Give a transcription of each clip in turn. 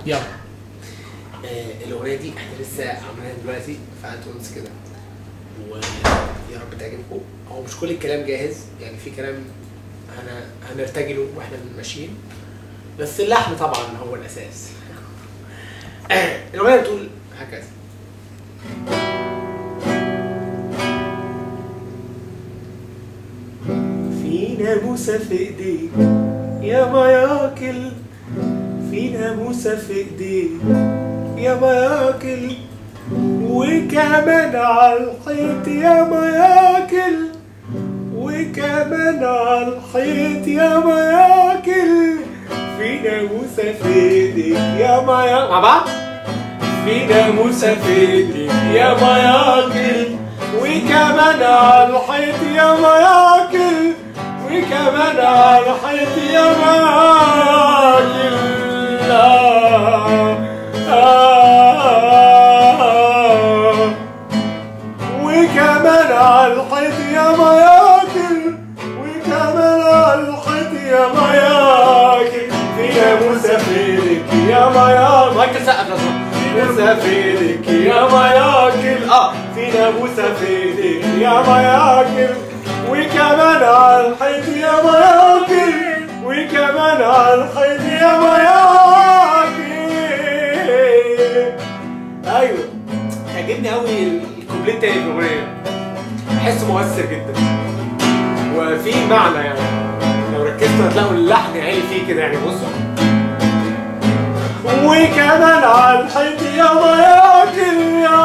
يلا آه الاغنيه دي احنا لسه عاملينها دلوقتي في اتونز كده ويا رب تعجبكم هو مش كل الكلام جاهز يعني في كلام هن... هنرتجله واحنا ماشيين بس اللحن طبعا هو الاساس آه، الاغنيه بتقول هكذا في ناموسة في ايديك يا مياكل في ناموسة في ايديك يا مياكل وكمان على الحيط يا مياكل وكمان على الحيط يا مياكل في ناموسة في ايديك يا مياكل مع بعض في ناموسة في ايديك يا مياكل وكمان على الحيط يا مياكل وكمان على الحيط يا مياكل آه آه وكمان على الحيط يا مياكل وكمان على الحيط يا مياكل في ناموسة في ايديك يا مياكل مايكل سقف لو سمحت. ناموسة في ايديك يا مياكل اه في ناموسة في ايديك يا مياكل وكمان على الحيط يا مياكل وكمان على الحيط يا مياكل ايوه عجبني قوي الكوبليه التاني في الاغنيه بحسه مؤثر جدا وفي معنى يعني لو ركزتوا هتلاقوا اللحن عالي فيه كده يعني بصوا وكمان على الحيط يا مياكل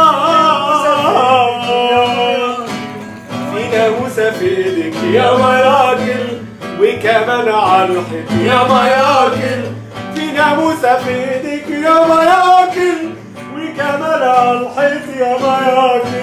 يا في ناموسة في ايدك يا مياكل وكمان على الحيط يا مياكل في ناموسة في ايدك يا مياكل وكمان على الحيط يا مياكل